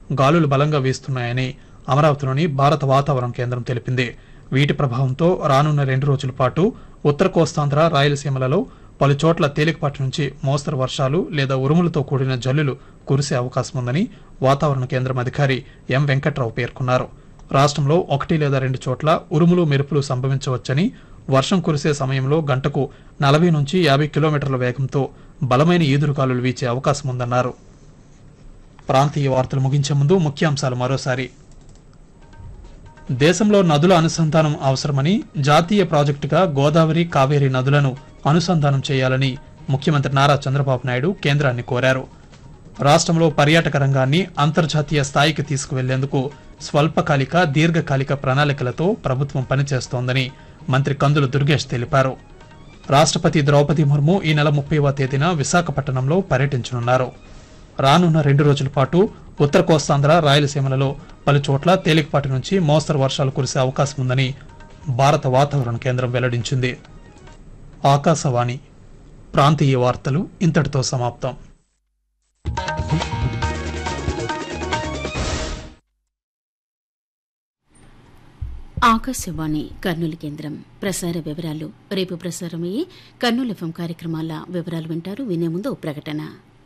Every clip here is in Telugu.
గాలులు బలంగా వీస్తున్నాయని అమరావతిలోని భారత వాతావరణ కేంద్రం తెలిపింది వీటి ప్రభావంతో రానున్న రెండు రోజుల పాటు ఉత్తర కోస్తాంధ్ర రాయలసీమలలో పలు చోట్ల తేలికపాటి నుంచి మోస్తరు వర్షాలు లేదా ఉరుములతో కూడిన జల్లులు కురిసే అవకాశం ఉందని వాతావరణ కేంద్రం అధికారి ఎం వెంకట్రావు పేర్కొన్నారు రాష్ట్రంలో ఒకటి లేదా రెండు చోట్ల ఉరుములు మెరుపులు సంభవించవచ్చని వర్షం కురిసే సమయంలో గంటకు నలభై నుంచి యాభై కిలోమీటర్ల వేగంతో బలమైన ఈదురుగాలులు వీచే అవకాశం ఉందన్నారు ప్రాంతీయ వార్తలు ముగించే ముందు ముఖ్యాంశాలు మరోసారి దేశంలో నదుల అనుసంధానం అవసరమని జాతీయ ప్రాజెక్టుగా గోదావరి కావేరి నదులను అనుసంధానం చేయాలని ముఖ్యమంత్రి నారా చంద్రబాబు నాయుడు కేంద్రాన్ని కోరారు రాష్ట్రంలో పర్యాటక రంగాన్ని అంతర్జాతీయ స్థాయికి తీసుకువెళ్లేందుకు స్వల్పకాలిక దీర్ఘకాలిక ప్రణాళికలతో ప్రభుత్వం పనిచేస్తోందని మంత్రి కందుల దుర్గేష్ తెలిపారు రాష్ట్రపతి ద్రౌపది ముర్ము ఈ నెల ముప్పైవ తేదీన విశాఖపట్నంలో పర్యటించనున్నారు రానున్న రెండు రోజుల పాటు ఉత్తర కోస్తాంధ్ర రాయలసీమలలో పలు చోట్ల తేలికపాటి నుంచి మోస్తరు వర్షాలు కురిసే అవకాశం ఉందని భారత వాతావరణ కేంద్రం వెల్లడించింది ఆకాశవాణి ప్రాంతీయ వార్తలు ఇంతటితో సమాప్తం ఆకాశవాణి కర్నూలు కేంద్రం ప్రసార వివరాలు రేపు ప్రసారమయ్యే కర్నూలు ఎఫ్ఎం కార్యక్రమాల వివరాలు వింటారు వినే ముందు ఓ ప్రకటన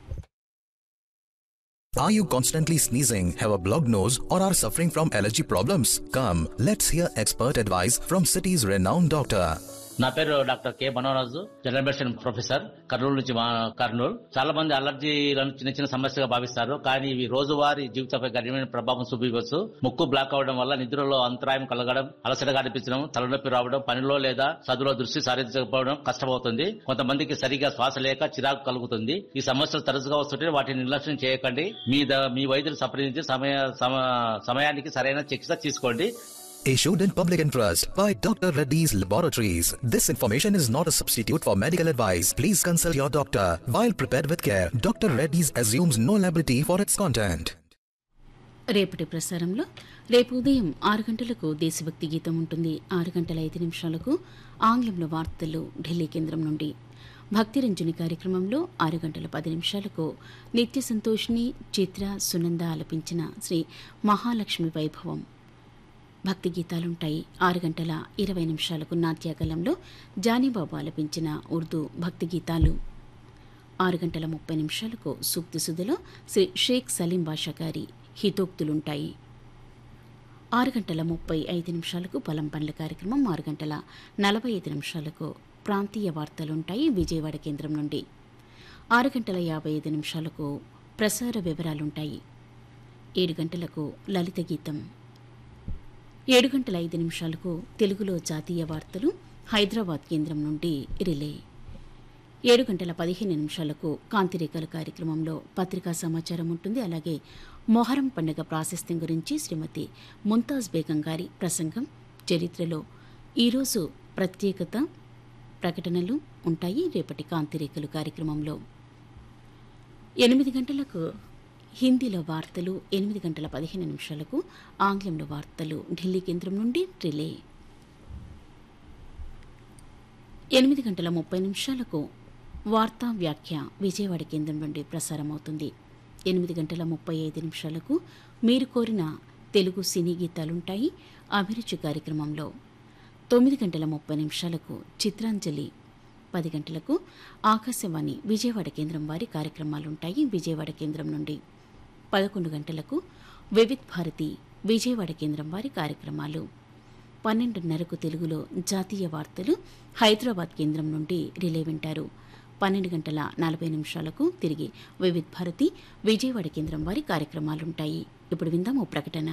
Are you constantly sneezing, have a blocked nose, or are suffering from allergy problems? Come, let's hear expert advice from city's renowned doctor. నా పేరు doctor K Manoraju general medicine professor Kurnool నుంచి మా కర్నూలు చాలా మంది అలర్జీలను చిన్న చిన్న సమస్యగా భావిస్తారు కానీ ఇవి రోజువారీ జీవితంపై గణనీయమైన ప్రభావం చూపించవచ్చు ముక్కు బ్లాక్ అవడం వల్ల నిద్రలో అంతరాయం కలగడం అలసటగా అనిపించడం తలనొప్పి రావడం పనిలో లేదా చదువులో దృష్టి సారించకపోవడం కష్టమవుతుంది కొంతమందికి సరిగా శ్వాస లేక చిరాకు కలుగుతుంది ఈ సమస్యలు తరచుగా వస్తుంటే వాటిని నిర్లక్ష్యం చేయకండి మీ ద- మీ వైద్యులు సంప్రదించి సమయ సమ- సమయానికి సరైన చికిత్స తీసుకోండి Issued in public interest by Dr. Reddy's Laboratories. This information is not a substitute for medical advice. Please consult your doctor. While prepared with care, Dr. Reddy's assumes no liability for its content. రేపటి ప్రసారంలో రేపు ఉదయం ఆరు గంటలకు దేశభక్తి గీతం ఉంటుంది ఆరు గంటల ఐదు నిమిషాలకు ఆంగ్లంలో వార్తలు ఢిల్లీ కేంద్రం నుండి భక్తిరంజని కార్యక్రమంలో ఆరు గంటల పది నిమిషాలకు నిత్య సంతోషిని చిత్ర సునంద ఆలపించిన శ్రీ మహాలక్ష్మి వైభవం భక్తి గీతాలుంటాయి ఆరు గంటల ఇరవై నిమిషాలకు నాట్యకలంలో జానీబాబు ఆలపించిన ఉర్దూ భక్తి గీతాలు ఆరు గంటల ముప్పై నిమిషాలకు సూక్తి సుధలో శ్రీ షేక్ సలీం బాషా గారి హితోక్తులుంటాయి ఆరు గంటల ముప్పై ఐదు నిమిషాలకు పొలం పనుల కార్యక్రమం ఆరు గంటల నలభై ఐదు నిమిషాలకు ప్రాంతీయ వార్తలుంటాయి విజయవాడ కేంద్రం నుండి ఆరు గంటల యాభై ఐదు నిమిషాలకు ప్రసార వివరాలుంటాయి ఏడు గంటలకు లలిత గీతం ఏడు గంటల ఐదు నిమిషాలకు తెలుగులో జాతీయ వార్తలు హైదరాబాద్ కేంద్రం నుండి రిలే ఏడు గంటల పదిహేను నిమిషాలకు కాంతిరేఖల కార్యక్రమంలో పత్రికా సమాచారం ఉంటుంది అలాగే మొహరం పండుగ ప్రాశస్త్యం గురించి శ్రీమతి ముంతాజ్ బేగం గారి ప్రసంగం చరిత్రలో ఈరోజు ప్రత్యేకత ప్రకటనలు ఉంటాయి రేపటి కాంతిరేఖలు కార్యక్రమంలో ఎనిమిది గంటలకు హిందీలో వార్తలు ఎనిమిది గంటల పదిహేను నిమిషాలకు ఆంగ్లంలో వార్తలు ఢిల్లీ కేంద్రం నుండి రిలే ఎనిమిది గంటల ముప్పై నిమిషాలకు వార్తా వ్యాఖ్య విజయవాడ కేంద్రం నుండి ప్రసారమవుతుంది ఎనిమిది గంటల ముప్పై ఐదు నిమిషాలకు మీరు కోరిన తెలుగు సినీ గీతాలుంటాయి అభిరుచి కార్యక్రమంలో తొమ్మిది గంటల ముప్పై నిమిషాలకు చిత్రాంజలి పది గంటలకు ఆకాశవాణి విజయవాడ కేంద్రం వారి కార్యక్రమాలుంటాయి విజయవాడ కేంద్రం నుండి పదకొండు గంటలకు వివిధ్ భారతి విజయవాడ కేంద్రం వారి కార్యక్రమాలు పన్నెండున్నరకు తెలుగులో జాతీయ వార్తలు హైదరాబాద్ కేంద్రం నుండి రిలే వింటారు పన్నెండు గంటల నలభై నిమిషాలకు తిరిగి వివిధ్ భారతి విజయవాడ కేంద్రం వారి కార్యక్రమాలుంటాయి ఇప్పుడు విందాం ఓ ప్రకటన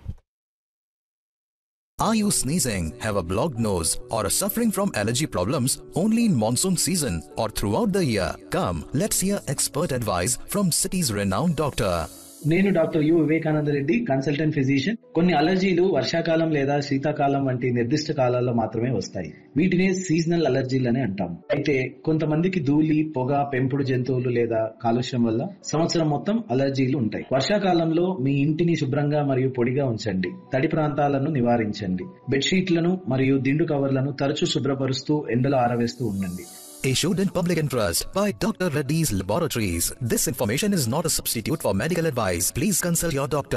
Are you sneezing, have a blocked nose, or are suffering from allergy problems only in monsoon season or throughout the year? Come, let's hear expert advice from city's renowned doctor. నేను doctor U Vivekananda Reddy consultant physician కొన్ని అలర్జీలు వర్షాకాలం లేదా శీతాకాలం వంటి నిర్దిష్ట కాలాల్లో మాత్రమే వస్తాయి వీటినే సీజనల్ అలర్జీలు అని అంటాం అయితే కొంతమందికి ధూళి పొగ పెంపుడు జంతువులు లేదా కాలుష్యం వల్ల సంవత్సరం మొత్తం అలర్జీలు ఉంటాయి వర్షాకాలంలో మీ ఇంటిని శుభ్రంగా మరియు పొడిగా ఉంచండి తడి ప్రాంతాలను నివారించండి బెడ్షీట్లను మరియు దిండు కవర్లను తరచూ శుభ్రపరుస్తూ ఎండలో ఆరవేస్తూ ఉండండి Issued in public interest by Dr. Reddy's Laboratories. This information is not a substitute for medical advice. Please consult your doctor.